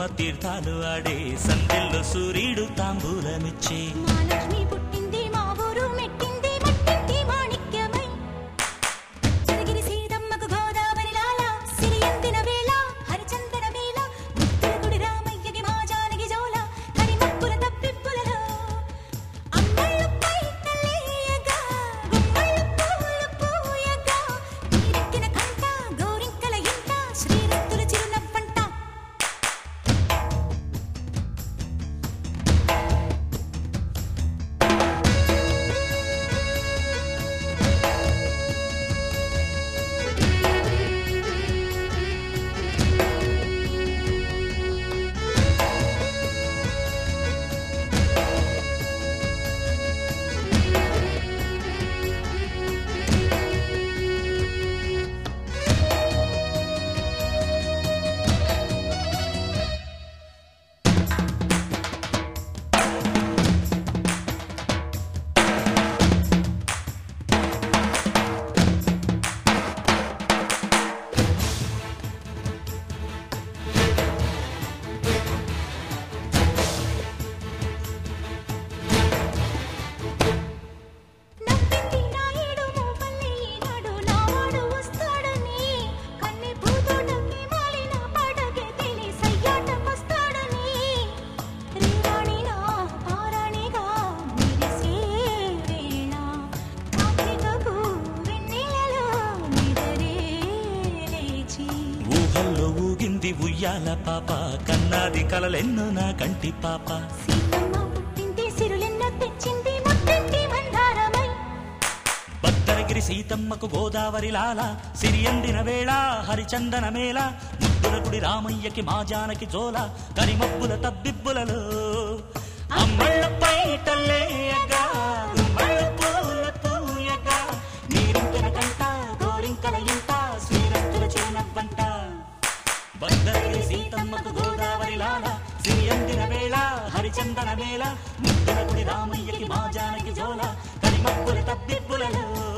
బతుకమ్మ తీర్థాలు ఆడే సందెల్లో సూర్యుడు తాంబూలమిచ్చే మా లక్ష్మి పుట్టింది మా ఊరు మెట్టింది మట్టింటి మాణిక్యమై చదగిరి సీతమ్మకు గోదావరి లాల సిరియందిన వేళ హరిచందన వేళ ముత్తుల గుడి రామయ్యకి మా జానకి జోల కరిమప్పుల తప్పిప్పులలో అమ్మళ్ళు పైటలేయగా గుమ్మళ్ళు పూలు పూయగా నీరెక్కిన కంట గోరింకల ఇంట శ్రీరత్తుల చిరునవ్వంట నవ్వింది నాయుడు మూపల్లి ఈనాడు నావాడు వస్తాడని కన్ని పూతోటకి మాలిన పాటకి తెలి సయ్యాటకొస్తాడని రేవాణి నా పారాణిగా మెరిసే వేళ కాకికకు వెన్నెలలో నిదరే లేచి ఊహల్లో ఊగింది ఉయ్యాల పాప కన్నాది కలలెన్నో నా కంటి పాప సీతమ్మ పుట్టింటి సిరులెన్నో తెచ్చింది ముట్టింటి మందారమై భద్రగిరి సీతమ్మకు గోదావరి లాల సిరియందిన వేళ హరిచందన మేళ ముద్దుల గుడి రామయ్యకి మా జానకి జోల కరిమబ్బుల తబ్బిబ్బులలో అమ్మళ్ళ పైటలేయగా గుమ్మళ్ళ పూల పూయగా నీరింకెన కంట గోరింకల ఇంట శ్రీరత్తుల చిరునవ్వంట భద్రగిరి సీతమ్మకు గోదావరి లాల సిరియందిన వేళ హరిచందన మేళ ముద్దుల గుడి రామయ్యకి మా జానకి జోల కరిమబ్బుల తబ్బిబ్బులలో